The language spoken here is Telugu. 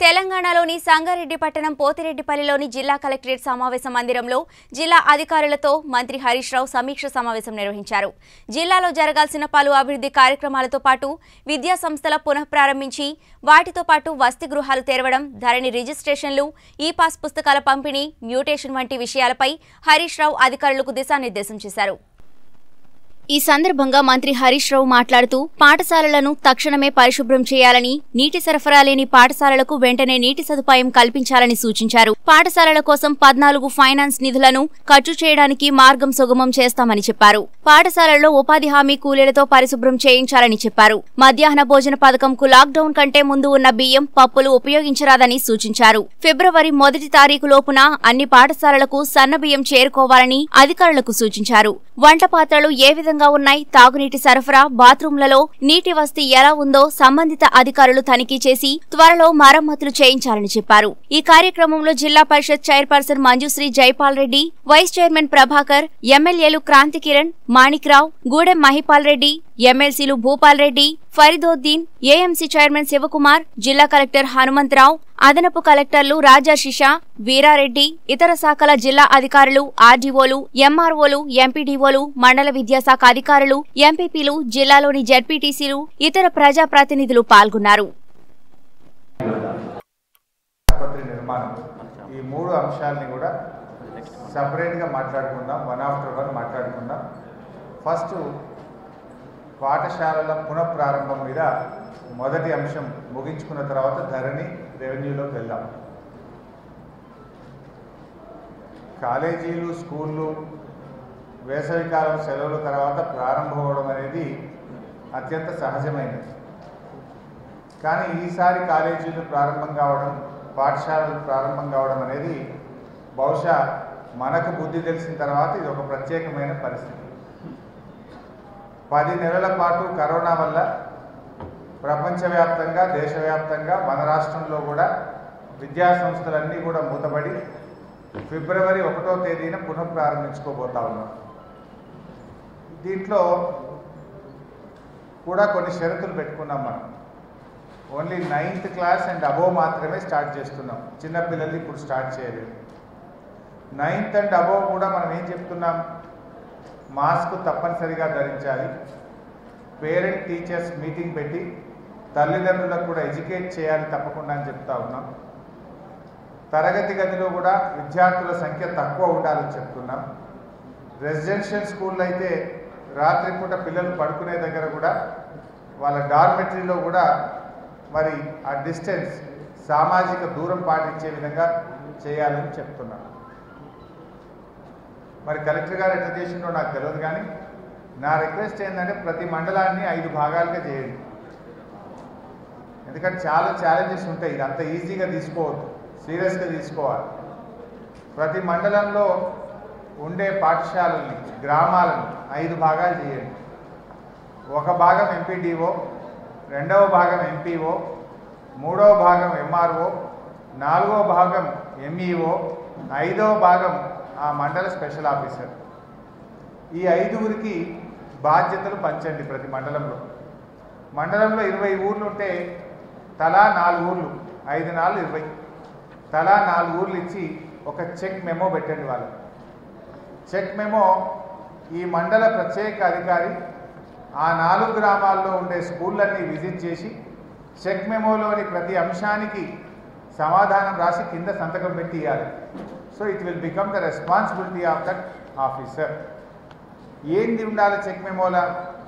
తెలంగాణలోని సంగారెడ్డి పట్టణం పోతిరెడ్డిపల్లిలోని జిల్లా కలెక్టరేట్ సమావేశ మందిరంలో జిల్లా అధికారులతో మంత్రి హరీష్ రావు సమీక్ష సమావేశం నిర్వహించారు జిల్లాలో జరగాల్సిన పలు అభివృద్ధి కార్యక్రమాలతో పాటు విద్యా సంస్థల పునఃప్రారంభించి వాటితో పాటు వసతి గృహాలు తెరవడం ధరణి రిజిస్ట్రేషన్లు ఈ పాస్ పుస్తకాల పంపిణీ మ్యూటేషన్ వంటి విషయాలపై హరీష్ రావు అధికారులకు దిశానిర్దేశం చేశారు ఈ సందర్భంగా మంత్రి హరీష్ రావు మాట్లాడుతూ పాఠశాలలను తక్షణమే పరిశుభ్రం చేయాలని నీటి సరఫరా లేని పాఠశాలలకు వెంటనే నీటి సదుపాయం కల్పించాలని సూచించారు పాఠశాలల కోసం పద్నాలుగు ఫైనాన్స్ నిధులను ఖర్చు చేయడానికి మార్గం సుగమం చేస్తామని చెప్పారు పాఠశాలల్లో ఉపాధి హామీ కూలీలతో పరిశుభ్రం చేయించాలని చెప్పారు మధ్యాహ్న భోజన పథకంకు లాక్డౌన్ కంటే ముందు ఉన్న బియ్యం పప్పులు ఉపయోగించరాదని సూచించారు ఫిబ్రవరి మొదటి తారీఖు లోపున అన్ని పాఠశాలలకు సన్న బియ్యం చేరుకోవాలని అధికారులకు సూచించారు వంట పాత్రలు ఏ విధంగా ఉన్నాయి తాగునీటి సరఫరా బాత్రూంలలో నీటి వసతి ఎలా ఉందో సంబంధిత అధికారులు తనిఖీ చేసి త్వరలో మరమ్మతులు చేయించాలని చెప్పారు ఈ కార్యక్రమంలో జిల్లా పరిషత్ chairperson Manjusri Jaipal Reddy vice chairman Prabhakar ఎమ్మెల్యేలు క్రాంతి కిరణ్ మాణిక్రావు గూడెం మహిపాల్ రెడ్డి ఎమ్మెల్సీలు భూపాల్ రెడ్డి ఫరీదోద్దీన్ ఏఎంసీ చైర్మన్ శివకుమార్ జిల్లా కలెక్టర్ హనుమంతరావు అదనపు కలెక్టర్లు రాజాశిష వీరారెడ్డి ఇతర శాఖల జిల్లా అధికారులు ఆర్డీఓలు ఎంఆర్ఓలు ఎంపీడీఓలు మండల విద్యాశాఖ అధికారులు ఎంపీపీలు జిల్లాలోని జడ్పీటీసీలు ఇతర ప్రజాప్రతినిధులు పాల్గొన్నారు ఆసుపత్రి నిర్మాణం ఈ మూడు అంశాలని కూడా సపరేట్గా మాట్లాడుకుందాం వన్ ఆఫ్టర్ వన్ మాట్లాడుకుందాం ఫస్ట్ పాఠశాలల పునఃప్రారంభం మీద మొదటి అంశం ముగించుకున్న తర్వాత ధరణి రెవెన్యూలోకి వెళ్దాం కాలేజీలు స్కూళ్ళు వేసవికాలం సెలవుల తర్వాత ప్రారంభం అవడం అనేది అత్యంత సహజమైనది కానీ ఈసారి కాలేజీలు ప్రారంభం కావడం పాఠశాలలు ప్రారంభం కావడం అనేది బహుశా మనకు బుద్ధి తెలిసిన తర్వాత ఇది ఒక ప్రత్యేకమైన పరిస్థితి పది నెలల పాటు కరోనా వల్ల ప్రపంచవ్యాప్తంగా దేశవ్యాప్తంగా మన రాష్ట్రంలో కూడా విద్యా సంస్థలన్నీ కూడా మూతపడి ఫిబ్రవరి ఒకటో తేదీన పునః ప్రారంభించుకోబోతా ఉన్నాం దీంట్లో కూడా కొన్ని షరతులు పెట్టుకున్నాం మనం only ninth class and above మాత్రమే స్టార్ట్ చేస్తున్నాం చిన్నపిల్లలు ఇప్పుడు స్టార్ట్ చేయలేదు నైన్త్ అండ్ అబోవ్ కూడా మనం ఏం చెప్తున్నాం మాస్క్ తప్పనిసరిగా ధరించాలి పేరెంట్ టీచర్స్ మీటింగ్ పెట్టి తల్లిదండ్రులకు కూడా ఎడ్యుకేట్ చేయాలి తప్పకుండా అని చెప్తా ఉన్నాం తరగతి గదిలో కూడా విద్యార్థుల సంఖ్య తక్కువ ఉండాలని చెప్తున్నాం రెసిడెన్షియల్ స్కూల్లో అయితే రాత్రిపూట పిల్లలు పడుకునే దగ్గర కూడా వాళ్ళ డార్మెటరీలో కూడా మరి ఆ డిస్టెన్స్ సామాజిక దూరం పాటించే విధంగా చేయాలని చెప్తున్నాం మరి కలెక్టర్ గారు ఎట్లా చేసిండో నాకు తెలియదు కానీ నా రిక్వెస్ట్ ఏంటంటే ప్రతి మండలాన్ని ఐదు భాగాలుగా చేయండి ఎందుకంటే చాలా ఛాలెంజెస్ ఉంటాయి ఇది అంత ఈజీగా తీసుకోవద్దు సీరియస్గా తీసుకోవాలి ప్రతి మండలంలో ఉండే పాఠశాలల్ని గ్రామాలను ఐదు భాగాలు చేయండి ఒక భాగం ఎంపీడీఓ రెండవ భాగం ఎంపీఓ మూడవ భాగం ఎంఆర్ఓ నాలుగవ భాగం ఎంఈఓ ఐదవ భాగం ఆ మండల స్పెషల్ ఆఫీసర్ ఈ ఐదుగురికి బాధ్యతలు పంచండి ప్రతి మండలంలో మండలంలో ఇరవై ఊర్లు ఉంటే తలా నాలుగు ఊర్లు ఐదు నాలుగు ఇరవై తలా నాలుగు ఊర్లు ఇచ్చి ఒక చెక్ మెమో పెట్టండి వాళ్ళు చెక్ మెమో ఈ మండల ప్రత్యేక అధికారి ఆ నాలుగు గ్రామాల్లో ఉండే స్కూళ్ళన్నీ విజిట్ చేసి చెక్ మెమోలోని ప్రతి అంశానికి సమాధానం రాసి కింద సంతకం పెట్టి ఇవ్వాలి so it will become the responsibility of that officer ఏంది ఉండాలి చెక్ మెమోలా